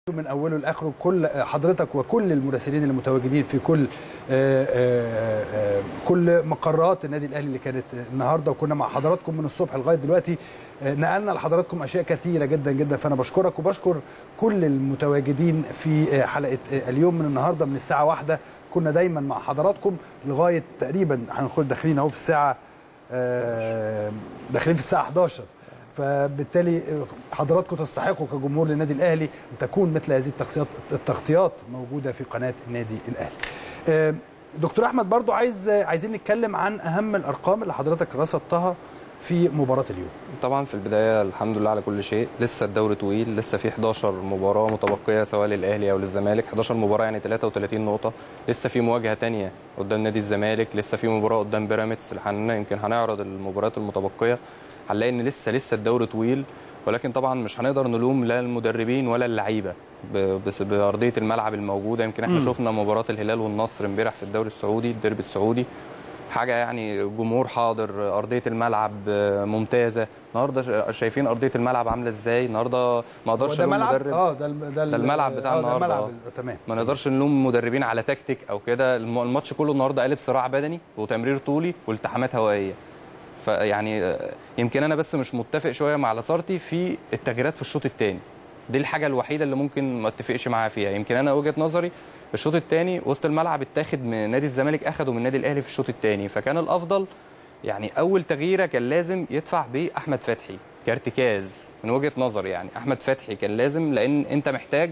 من اوله لاخره كل حضرتك وكل المراسلين المتواجدين في كل آه، آه، آه، كل مقرات النادي الاهلي اللي كانت النهارده وكنا مع حضراتكم من الصبح لغايه دلوقتي آه، نقلنا لحضراتكم اشياء كثيره جدا جدا فانا بشكرك وبشكر كل المتواجدين في آه، حلقه آه، اليوم من النهارده من الساعه واحدة كنا دايما مع حضراتكم لغايه تقريبا هنخش داخلين اهو في الساعه آه، داخلين في الساعه 11 فبالتالي حضراتكم تستحقوا كجمهور للنادي الاهلي ان تكون مثل هذه التغطيات التغطيات موجوده في قناه النادي الاهلي. آه، دكتور احمد برضو عايز عايزين نتكلم عن اهم الارقام اللي حضرتك رصدتها في مباراه اليوم. طبعا في البدايه الحمد لله على كل شيء لسه الدوري طويل لسه في 11 مباراه متبقيه سواء للاهلي او للزمالك 11 مباراه يعني 33 نقطه لسه في مواجهه تانية قدام نادي الزمالك لسه في مباراه قدام بيراميدز اللي هن- يمكن هنعرض المباريات المتبقيه هنلاقي ان لسه لسه الدوري طويل ولكن طبعا مش هنقدر نلوم لا المدربين ولا اللعيبه ب- بس- بارضيه الملعب الموجوده يمكن احنا شفنا مباراه الهلال والنصر امبارح في الدوري السعودي الديربي السعودي حاجه يعني جمهور حاضر ارضيه الملعب آه، ممتازه النهارده شايفين ارضيه الملعب عامله ازاي النهارده ما اقدرش ده الوم ملعب مدرب اه ده الم- ده, ال- ده الملعب بتاع آه، ده النهاردة، الملعب آه. ال- تمام ما نقدرش نلوم مدربين على تكتيك او كده الم- الماتش كله النهارده قالب صراع بدني وتمرير طولي والتحامات هوائيه فيعني آه، يمكن انا بس مش متفق شويه مع لاسارتي في التغييرات في الشوط الثاني دي الحاجه الوحيده اللي ممكن ما اتفقش معاها فيها يمكن انا وجهه نظري الشوط الثاني وسط الملعب اتاخد من نادي الزمالك اخده من النادي الاهلي في الشوط الثاني فكان الافضل يعني اول تغييره كان لازم يدفع باحمد فتحي كارتكاز من وجهه نظري يعني احمد فتحي كان لازم لان انت محتاج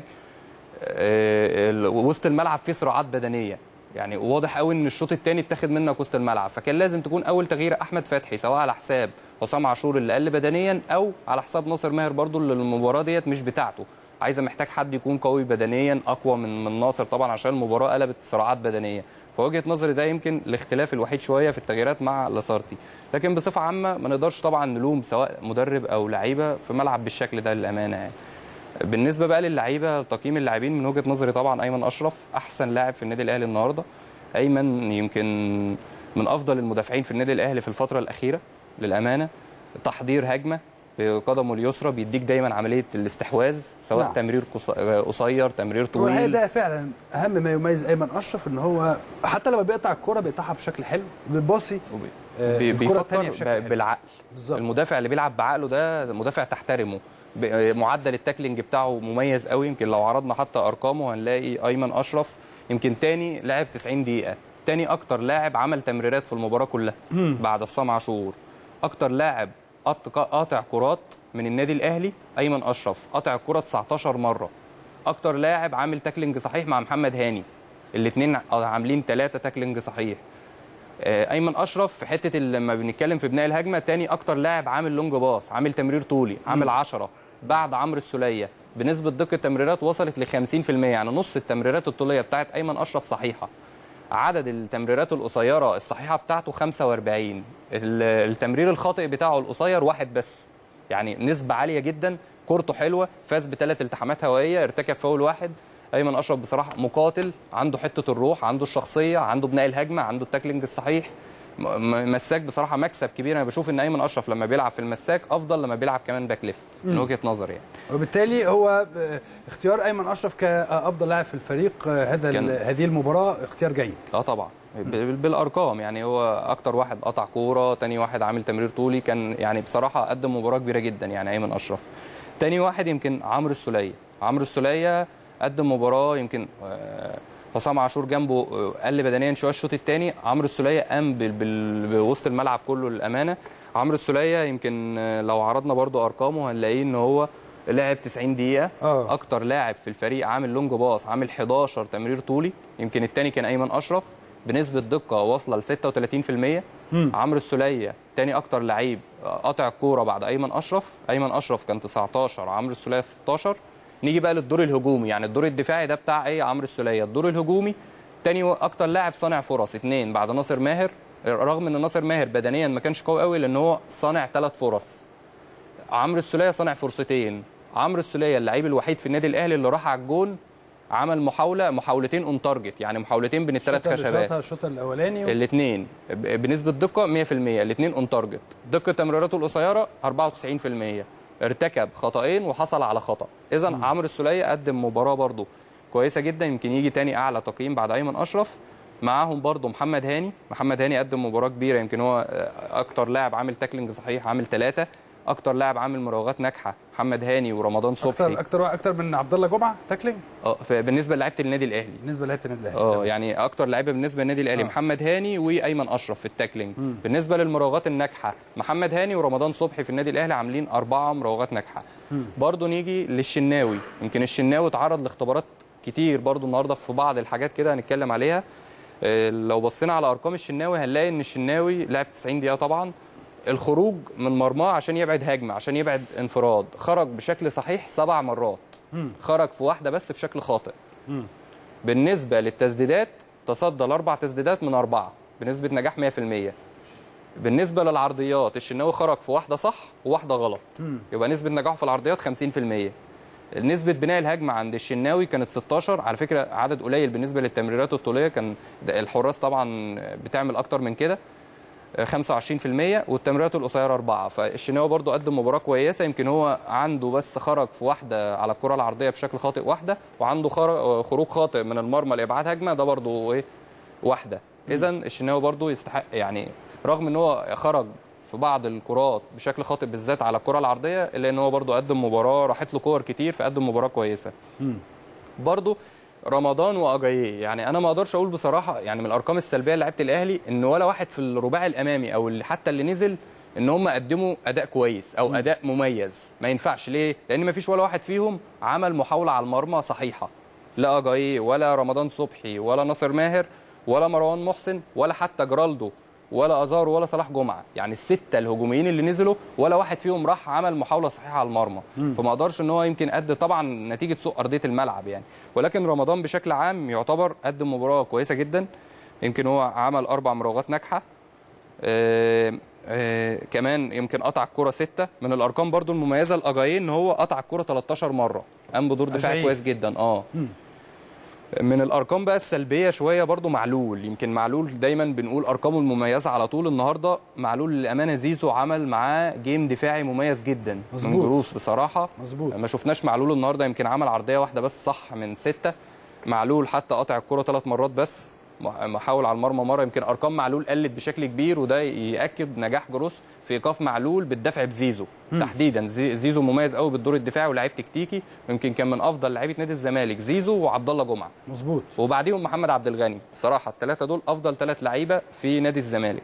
آه، ال- وسط الملعب فيه صراعات بدنيه يعني واضح قوي ان الشوط الثاني اتاخد منك وسط الملعب فكان لازم تكون اول تغيير احمد فتحي سواء على حساب حسام عاشور اللي قل بدنيا او على حساب ناصر ماهر برضو اللي المباراه ديت مش بتاعته عايزه محتاج حد يكون قوي بدنيا اقوى من من ناصر طبعا عشان المباراه قلبت صراعات بدنيه فوجهه نظري ده يمكن الاختلاف الوحيد شويه في التغييرات مع لاسارتي لكن بصفه عامه ما نقدرش طبعا نلوم سواء مدرب او لعيبه في ملعب بالشكل ده للامانه يعني بالنسبه بقى للعيبه تقييم اللاعبين من وجهه نظري طبعا ايمن اشرف احسن لاعب في النادي الاهلي النهارده ايمن يمكن من افضل المدافعين في النادي الاهلي في الفتره الاخيره للامانه تحضير هجمه بقدمه اليسرى بيديك دايما عمليه الاستحواذ سواء نعم. نعم. تمرير قص- قصير تمرير هو الحقيقه طويل ده فعلا اهم ما يميز ايمن اشرف ان هو حتى لما بيقطع الكوره بيقطعها بشكل حلو بيباصي وبي- آه، بي- الكرة التانية بيفكر بشكل ب- حلو. بالعقل بالظبط. المدافع اللي بيلعب بعقله ده مدافع تحترمه ب- معدل التاكلينج بتاعه مميز قوي يمكن لو عرضنا حتى ارقامه هنلاقي ايمن اشرف يمكن تاني لعب 90 دقيقه تاني اكتر لاعب عمل تمريرات في المباراه كلها بعد حسام عاشور اكتر لاعب قط- قاطع كرات من النادي الاهلي ايمن اشرف قاطع الكره 19 مره اكتر لاعب عامل تاكلينج صحيح مع محمد هاني الاثنين عاملين ثلاثه تاكلينج صحيح آه، ايمن اشرف في حته ال- لما بنتكلم في بناء الهجمه تاني اكتر لاعب عامل لونج باص عامل تمرير طولي عامل 10 بعد عمرو السوليه بنسبه دقه التمريرات وصلت ل 50% يعني نص التمريرات الطوليه بتاعت ايمن اشرف صحيحه عدد التمريرات القصيره الصحيحه بتاعته 45 ال- التمرير الخاطئ بتاعه القصير واحد بس يعني نسبه عاليه جدا كورته حلوه فاز بثلاث التحامات هوائيه ارتكب فاول واحد ايمن اشرف بصراحه مقاتل عنده حته الروح عنده الشخصيه عنده بناء الهجمه عنده التاكلينج الصحيح م- م- مساك بصراحه مكسب كبير انا بشوف ان ايمن اشرف لما بيلعب في المساك افضل لما بيلعب كمان باك ليفت من وجهه نظري يعني وبالتالي هو آه، اختيار ايمن اشرف كافضل لاعب في الفريق آه، هذا كان- ال- هذه المباراه اختيار جيد اه طبعا ب- بالارقام يعني هو اكتر واحد قطع كوره تاني واحد عامل تمرير طولي كان يعني بصراحه قدم مباراه كبيره جدا يعني ايمن اشرف تاني واحد يمكن عمرو السوليه عمرو السوليه قدم مباراه يمكن آه، حسام عاشور جنبه آه، قل بدنيا شويه الشوط الثاني عمرو السوليه قام بال- بال- بوسط الملعب كله للامانه عمرو السوليه يمكن آه، لو عرضنا برضو ارقامه هنلاقيه ان هو لعب 90 دقيقه آه. اكتر لاعب في الفريق عامل لونج باص عامل 11 تمرير طولي يمكن الثاني كان ايمن اشرف بنسبه دقه واصله ل 36% عمرو السوليه تاني اكتر لعيب قاطع الكوره بعد ايمن اشرف ايمن اشرف كان 19 عمرو السوليه 16 نيجي بقى للدور الهجومي يعني الدور الدفاعي ده بتاع ايه عمرو السوليه الدور الهجومي تاني اكتر لاعب صانع فرص اثنين بعد ناصر ماهر رغم ان ناصر ماهر بدنيا ما كانش قوي قوي لان هو صانع ثلاث فرص عمرو السوليه صنع فرصتين عمرو السوليه اللعيب الوحيد في النادي الاهلي اللي راح على الجون عمل محاوله محاولتين اون تارجت يعني محاولتين بين الثلاث الشوط اللي خشبات شاطها الشوط الاولاني و... الاثنين بنسبه دقه 100% الاثنين اون تارجت دقه تمريراته القصيره 94% ارتكب خطأين وحصل على خطأ اذا عمرو السوليه قدم مباراه برضو كويسه جدا يمكن يجي تاني اعلى تقييم بعد ايمن اشرف معاهم برضو محمد هاني محمد هاني قدم مباراه كبيره يمكن هو آه، اكتر لاعب عامل تاكلينج صحيح عامل ثلاثه اكتر لاعب عامل مراوغات ناجحه محمد هاني ورمضان صبحي اكتر اكتر اكتر من عبد الله جمعه تاكلينج اه ف- بالنسبه لعيبه النادي الاهلي بالنسبه لعيبه النادي الاهلي اه يعني اكتر لعيبه بالنسبه للنادي الاهلي آه. محمد هاني وايمن اشرف في التاكلينج بالنسبه للمراوغات الناجحه محمد هاني ورمضان صبحي في النادي الاهلي عاملين اربعه مراوغات ناجحه برضه نيجي للشناوي يمكن الشناوي اتعرض لاختبارات كتير برضه النهارده في بعض الحاجات كده هنتكلم عليها آه، لو بصينا على ارقام الشناوي هنلاقي ان الشناوي لعب 90 دقيقه طبعا الخروج من مرماه عشان يبعد هجمه عشان يبعد انفراد خرج بشكل صحيح سبع مرات خرج في واحده بس بشكل خاطئ بالنسبه للتسديدات تصدى لاربع تسديدات من اربعه بنسبه نجاح 100% بالنسبه للعرضيات الشناوي خرج في واحده صح وواحده غلط يبقى نسبه نجاحه في العرضيات 50% نسبة بناء الهجمة عند الشناوي كانت 16 على فكرة عدد قليل بالنسبة للتمريرات الطولية كان ده الحراس طبعا بتعمل أكتر من كده 25% والتمريرات القصيره اربعه فالشناوي برضو قدم مباراه كويسه يمكن هو عنده بس خرج في واحده على الكره العرضيه بشكل خاطئ واحده وعنده خر- خروج خاطئ من المرمى لابعاد هجمه ده برضو ايه واحده اذا الشناوي برضو يستحق يعني رغم ان هو خرج في بعض الكرات بشكل خاطئ بالذات على الكره العرضيه الا ان هو برضو قدم مباراه راحت له كور كتير فقدم مباراه كويسه برضو رمضان واجاييه يعني انا ما اقدرش اقول بصراحه يعني من الارقام السلبيه لعيبه الاهلي ان ولا واحد في الرباعي الامامي او اللي حتى اللي نزل ان هم قدموا اداء كويس او اداء مميز ما ينفعش ليه لان ما فيش ولا واحد فيهم عمل محاوله على المرمى صحيحه لا اجاييه ولا رمضان صبحي ولا ناصر ماهر ولا مروان محسن ولا حتى جرالدو ولا ازار ولا صلاح جمعه يعني السته الهجوميين اللي نزلوا ولا واحد فيهم راح عمل محاوله صحيحه على المرمى فما اقدرش ان هو يمكن قد طبعا نتيجه سوء ارضيه الملعب يعني ولكن رمضان بشكل عام يعتبر قدم مباراه كويسه جدا يمكن هو عمل اربع مراوغات ناجحه آه، آه، كمان يمكن قطع الكرة ستة من الأرقام برضو المميزة لأجاييه إن هو قطع الكرة 13 مرة قام بدور دفاعي أجاييه. كويس جدا اه من الارقام بقى السلبيه شويه برضو معلول يمكن معلول دايما بنقول ارقامه المميزه على طول النهارده معلول للامانه زيزو عمل معاه جيم دفاعي مميز جدا من مظبوط. جروس بصراحه مظبوط. ما شفناش معلول النهارده يمكن عمل عرضيه واحده بس صح من سته معلول حتى قطع الكره ثلاث مرات بس محاول على المرمى مره يمكن ارقام معلول قلت بشكل كبير وده ياكد نجاح جروس في ايقاف معلول بالدفع بزيزو تحديدا زي- زيزو مميز قوي بالدور الدفاعي ولاعيب تكتيكي يمكن كان من افضل لعيبه نادي الزمالك زيزو وعبد الله جمعه مظبوط وبعديهم محمد عبد الغني بصراحه الثلاثه دول افضل ثلاث لعيبه في نادي الزمالك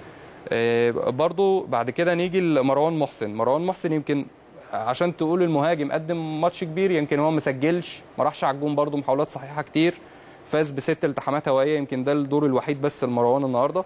آه، برضو بعد كده نيجي لمروان محسن مروان محسن يمكن عشان تقول المهاجم قدم ماتش كبير يمكن هو ما سجلش ما راحش على الجون برضو محاولات صحيحه كتير فاز بست التحامات هوائيه يمكن ده الدور الوحيد بس لمروان النهارده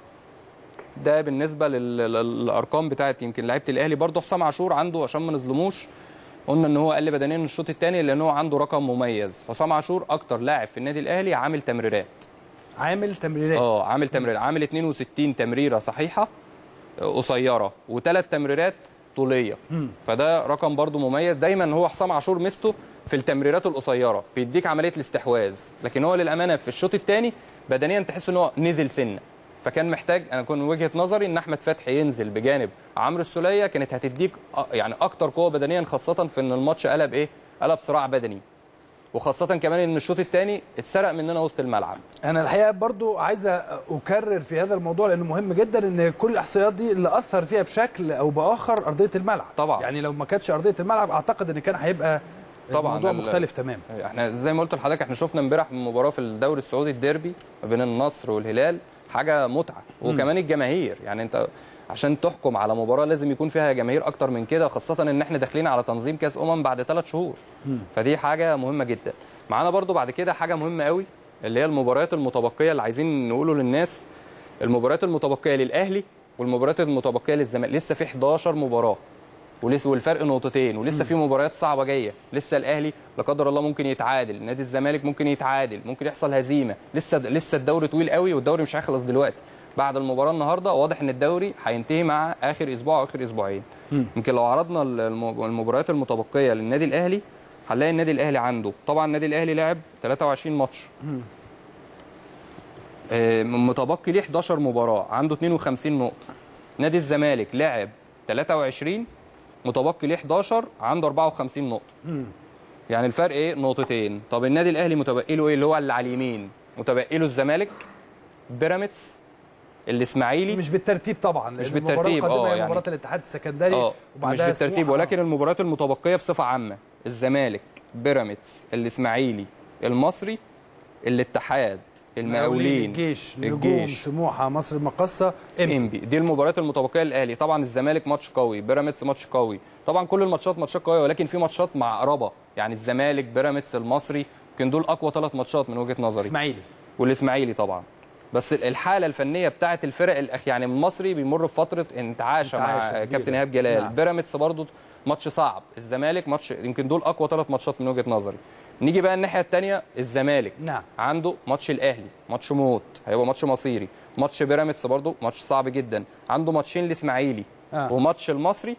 ده بالنسبه لل- لل- للارقام بتاعت يمكن لعيبه الاهلي برضو حسام عاشور عنده عشان ما نظلموش قلنا ان هو قل بدنيا من الشوط الثاني لان هو عنده رقم مميز حسام عاشور اكتر لاعب في النادي الاهلي عامل تمريرات عامل تمريرات اه عامل تمرير عامل 62 تمريره صحيحه آه، قصيره وثلاث تمريرات طوليه فده رقم برضو مميز دايما هو حسام عاشور ميزته في التمريرات القصيره بيديك عمليه الاستحواذ لكن هو للامانه في الشوط الثاني بدنيا تحس ان هو نزل سنه فكان محتاج انا كنت من وجهه نظري ان احمد فتحي ينزل بجانب عمرو السوليه كانت هتديك أ- يعني اكتر قوه بدنيا خاصه في ان الماتش قلب ايه قلب صراع بدني وخاصه كمان ان الشوط الثاني اتسرق مننا وسط الملعب انا الحقيقه برضو عايز اكرر في هذا الموضوع لانه مهم جدا ان كل الاحصائيات دي اللي اثر فيها بشكل او باخر ارضيه الملعب طبعا. يعني لو ما كانتش ارضيه الملعب اعتقد ان كان هيبقى طبعا الموضوع ال- مختلف تماما احنا زي ما قلت لحضرتك احنا شفنا امبارح مباراه في الدوري السعودي الديربي ما بين النصر والهلال حاجه متعه وكمان الجماهير يعني انت عشان تحكم على مباراه لازم يكون فيها جماهير اكتر من كده خاصه ان احنا داخلين على تنظيم كاس امم بعد ثلاث شهور فدي حاجه مهمه جدا معانا برضو بعد كده حاجه مهمه قوي اللي هي المباريات المتبقيه اللي عايزين نقوله للناس المباريات المتبقيه للاهلي والمباريات المتبقيه للزمالك لسه في 11 مباراه ولسه والفرق نقطتين ولسه في مباريات صعبه جايه لسه الاهلي لا قدر الله ممكن يتعادل نادي الزمالك ممكن يتعادل ممكن يحصل هزيمه لسه لسه الدوري طويل قوي والدوري مش هيخلص دلوقتي بعد المباراه النهارده واضح ان الدوري هينتهي مع اخر اسبوع او اخر اسبوعين يمكن لو عرضنا الم- المباريات المتبقيه للنادي الاهلي هنلاقي النادي الاهلي عنده طبعا النادي الاهلي لعب 23 ماتش آه، متبقي ليه 11 مباراه عنده 52 نقطه نادي الزمالك لعب 23 متبقي ليه 11 عنده 54 نقطه يعني الفرق ايه نقطتين طب النادي الاهلي متبقي له ايه اللي هو اللي على اليمين متبقي له الزمالك بيراميدز الاسماعيلي مش بالترتيب طبعا لأن مش المباراة بالترتيب، القادمة اه هي يعني. مباراه الاتحاد السكندري اه مش وبعدها بالترتيب سموحة. ولكن المباريات المتبقيه بصفه عامه الزمالك بيراميدز الاسماعيلي المصري الاتحاد المقاولين الجيش نجوم الجيش سموحه مصر المقصه إنبي. انبي دي المباريات المتبقيه للاهلي طبعا الزمالك ماتش قوي بيراميدز ماتش قوي طبعا كل الماتشات ماتشات قويه ولكن في ماتشات معقربه يعني الزمالك بيراميدز المصري يمكن دول اقوى ثلاث ماتشات من وجهه نظري اسماعيلي والاسماعيلي طبعا بس الحاله الفنيه بتاعه الفرق الأخ يعني المصري بيمر بفتره انتعاشه مع انتعاشة كبيرة. كابتن ايهاب جلال نعم. بيراميدز برضه ماتش صعب الزمالك ماتش يمكن دول اقوى ثلاث ماتشات من وجهه نظري نيجي بقى الناحيه الثانيه الزمالك نعم. عنده ماتش الاهلي ماتش موت هيبقى ماتش مصيري ماتش بيراميدز برضه ماتش صعب جدا عنده ماتشين الاسماعيلي آه. وماتش المصري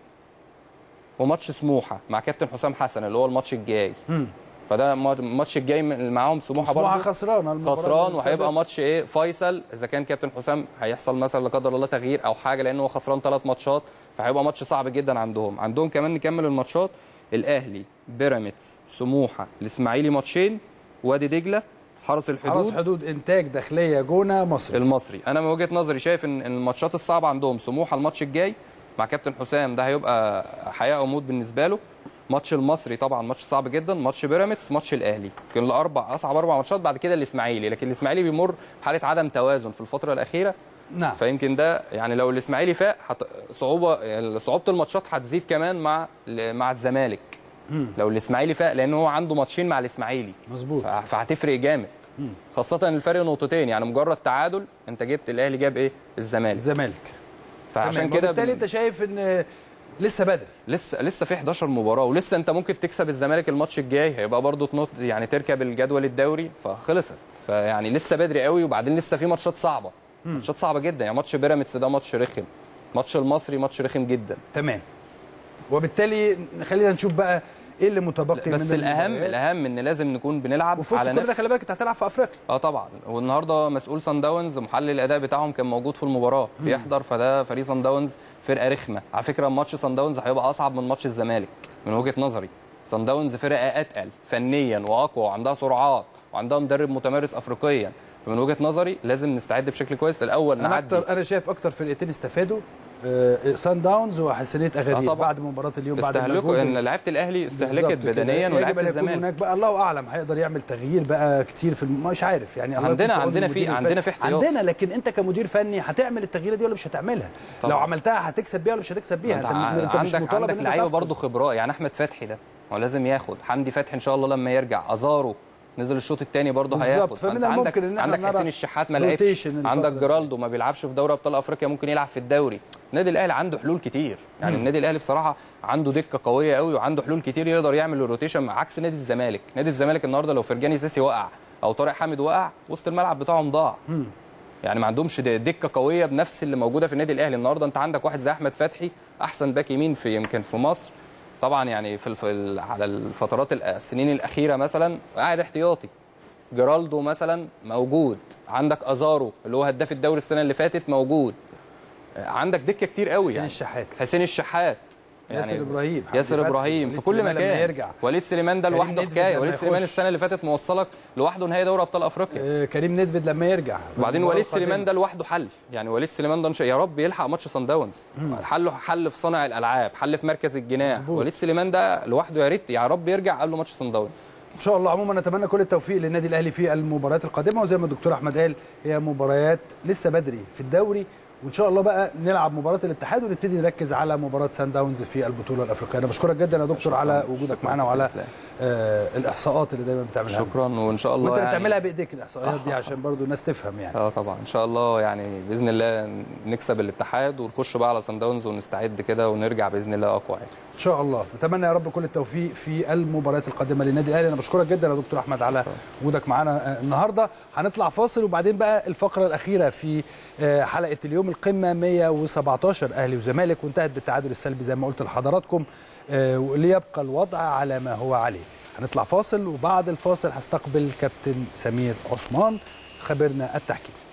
وماتش سموحه مع كابتن حسام حسن اللي هو الماتش الجاي مم. فده ما- الماتش الجاي من- معاهم سموحه سموحه برضه خسرانه المباراة خسران اللي وهيبقى فاتت. ماتش ايه فيصل اذا كان كابتن حسام هيحصل مثلا لا قدر الله تغيير او حاجه لانه هو خسران ثلاث ماتشات فهيبقى ماتش صعب جدا عندهم عندهم كمان نكمل الماتشات الاهلي بيراميدز سموحه الاسماعيلي ماتشين وادي دجله حرس الحدود حرس حدود انتاج داخليه جونه مصر المصري انا من وجهه نظري شايف ان إن الماتشات الصعبه عندهم سموحه الماتش الجاي مع كابتن حسام ده هيبقى حياه او موت بالنسبه له ماتش المصري طبعا ماتش صعب جدا ماتش بيراميدز ماتش الاهلي كان الاربع اصعب اربع ماتشات بعد كده الاسماعيلي لكن الاسماعيلي بيمر بحاله عدم توازن في الفتره الاخيره نعم فيمكن ده يعني لو الاسماعيلي فاق حت... صعوبه يعني صعوبه الماتشات هتزيد كمان مع مع الزمالك لو الاسماعيلي فاق لان هو عنده ماتشين مع الاسماعيلي مظبوط ف- فهتفرق جامد خاصة الفرق نقطتين يعني مجرد تعادل انت جبت الاهلي جاب ايه؟ الزمالك الزمالك فعشان تمام. كده وبالتالي بن- انت شايف ان لسه بدري لسه لسه في 11 مباراة ولسه انت ممكن تكسب الزمالك الماتش الجاي هيبقى برضه تنط يعني تركب الجدول الدوري فخلصت فيعني لسه بدري قوي وبعدين لسه في ماتشات صعبة ماتشات صعبة جدا يعني ماتش بيراميدز ده ماتش رخم ماتش المصري ماتش رخم جدا تمام وبالتالي خلينا نشوف بقى ايه اللي متبقي بس من الاهم المباريات. الاهم ان لازم نكون بنلعب وفي وسط على كل ده نفس خلي بالك انت هتلعب في افريقيا اه طبعا والنهارده مسؤول سان داونز محلل الاداء بتاعهم كان موجود في المباراه بيحضر فده فريق سان داونز فرقه رخمه على فكره ماتش سان داونز هيبقى اصعب من ماتش الزمالك من وجهه نظري سان داونز فرقه اتقل فنيا واقوى وعندها سرعات وعندها مدرب متمرس افريقيا فمن وجهه نظري لازم نستعد بشكل كويس الاول انا نعدي اكتر انا شايف اكتر فرقتين استفادوا آه، سان داونز وحسنيه اغادير طبعا. بعد مباراه اليوم بعد استهلكوا المجهود ان لعيبه الاهلي بالظبط استهلكت كده. بدنيا يجب ولعيبه أن يكون الزمالك هناك بقى الله اعلم هيقدر يعمل تغيير بقى كتير في الم... مش عارف يعني الله عندنا- يكون في عون عندنا في- المدير عندنا الفني. في احتياط. عندنا لكن انت كمدير فني هتعمل التغيير دي ولا مش هتعملها طبعا. لو عملتها هتكسب بيها ولا مش هتكسب بيها انت انت, ع- انت مش عندك مطالب عندك إن أنت لعيبه تفقد. برضه خبراء يعني احمد فتحي ده هو لازم ياخد حمدي فتحي ان شاء الله لما يرجع ازارو نزل الشوط الثاني برضه بالظبط. هياخد فمن فانت الممكن عندك إن احنا عندك نرى حسين الشحات ما لعبش روتيشن الفترة عندك دي. جرالدو ما بيلعبش في دوري ابطال افريقيا ممكن يلعب في الدوري النادي الاهلي عنده حلول كتير يعني النادي الاهلي بصراحه عنده دكه قويه قوي وعنده حلول كتير يقدر يعمل الروتيشن عكس نادي الزمالك نادي الزمالك النهارده لو فرجاني سيسي وقع او طارق حامد وقع وسط الملعب بتاعهم ضاع يعني ما عندهمش د- دكه قويه بنفس اللي موجوده في النادي الاهلي النهارده انت عندك واحد زي احمد فتحي احسن باك يمين في يمكن في مصر طبعا يعني في, الف... ال- على الفترات الأ- السنين الاخيره مثلا قاعد احتياطي جرالدو مثلا موجود عندك ازارو اللي هو هداف الدوري السنه اللي فاتت موجود عندك دكه كتير قوي حسين يعني الشحات حسين الشحات ياسر ابراهيم حمدي ياسر فتحي، ابراهيم وليد في كل سليمان لما مكان يرجع وليد سليمان ده كريم لوحده ندفد حكايه لما وليد سليمان يخش. السنه اللي فاتت موصلك لوحده نهائي دوري ابطال افريقيا آه، كريم ندفد لما يرجع وبعدين المباراة وليد القادمة. سليمان ده لوحده حل يعني وليد سليمان ده إن شاء- يا رب يلحق ماتش صن داونز حله حل في صانع الالعاب حل في مركز الجناح مظبوط. وليد سليمان ده لوحده يا ريت يا رب يرجع قبل ماتش صن داونز ان شاء الله عموما نتمنى كل التوفيق للنادي الاهلي في المباريات القادمه وزي ما الدكتور احمد قال هي مباريات لسه بدري في الدوري وان شاء الله بقى نلعب مباراه الاتحاد ونبتدي نركز على مباراه سان داونز في البطوله الافريقيه انا بشكرك جدا يا دكتور على وجودك معنا وعلى آه الاحصاءات اللي دايما بتعملها لنا. شكرا وان شاء الله وانت اللي يعني بتعملها بايديك الاحصائيات دي عشان برضو الناس تفهم يعني اه طبعا ان شاء الله يعني باذن الله نكسب الاتحاد ونخش بقى على صن داونز ونستعد كده ونرجع باذن الله اقوى يعني ان شاء الله نتمنى يا رب كل التوفيق في المباريات القادمه للنادي الاهلي انا بشكرك جدا يا دكتور احمد على وجودك معانا آه، النهارده هنطلع فاصل وبعدين بقى الفقره الاخيره في آه، حلقه اليوم القمه 117 اهلي وزمالك وانتهت بالتعادل السلبي زي ما قلت لحضراتكم آه، ليبقى الوضع على ما هو عليه هنطلع فاصل وبعد الفاصل هستقبل كابتن سمير عثمان خبرنا التحكيم